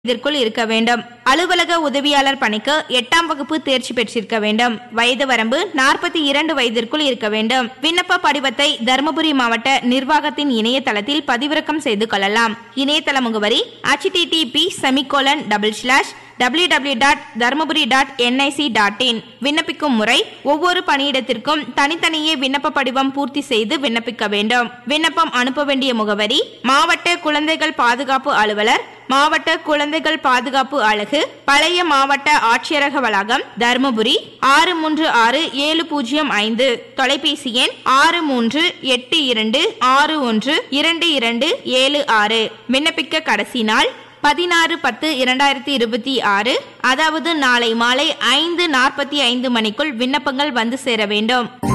இதற்குள் இருக்க வேண்டும் அலுவலக உதவியாளர் பணிக்கு எட்டாம் வகுப்பு தேர்ச்சி பெற்றிருக்க வேண்டும் வயது வரம்பு நாற்பத்தி இரண்டு வயதிற்குள் இருக்க வேண்டும் விண்ணப்ப படிவத்தை தருமபுரி மாவட்ட நிர்வாகத்தின் இணையதளத்தில் பதிவிறக்கம் செய்து கொள்ளலாம் இணையதள முகவரி http semicolon double slash W W dot Dharmapuri dot NIC dot in விண்ணப்பிக்கும் முறை ஒவ்வொரு பணியிடத்திற்கும் தனித்தனியே விண்ணப்ப படிவம் பூர்த்தி செய்து விண்ணப்பிக்க வேண்டும் விண்ணப்பம் அனுப்ப வேண்டிய முகவரி மாவட்ட குழந்தைகள் பாதுகாப்பு அலுவலர் மாவட்ட குழந்தைகள் பாதுகாப்பு அலகு பழைய மாவட்ட ஆட்சியரக வளாகம் தருமபுரி ஆறு மூன்று ஆறு ஏழு பூஜ்ஜியம் ஐந்து தொலைபேசி எண் ஆறு மூன்று எட்டு இரண்டு ஆறு ஒன்று இரண்டு இரண்டு ஏழு ஆறு விண்ணப்பிக்க கடைசி நாள் பதினாறு பத்து இரண்டாயிரத்தி இருபத்தி ஆறு அதாவது நாளை மாலை ஐந்து நாற்பத்தி ஐந்து மணிக்குள் விண்ணப்பங்கள் வந்து சேர வேண்டும்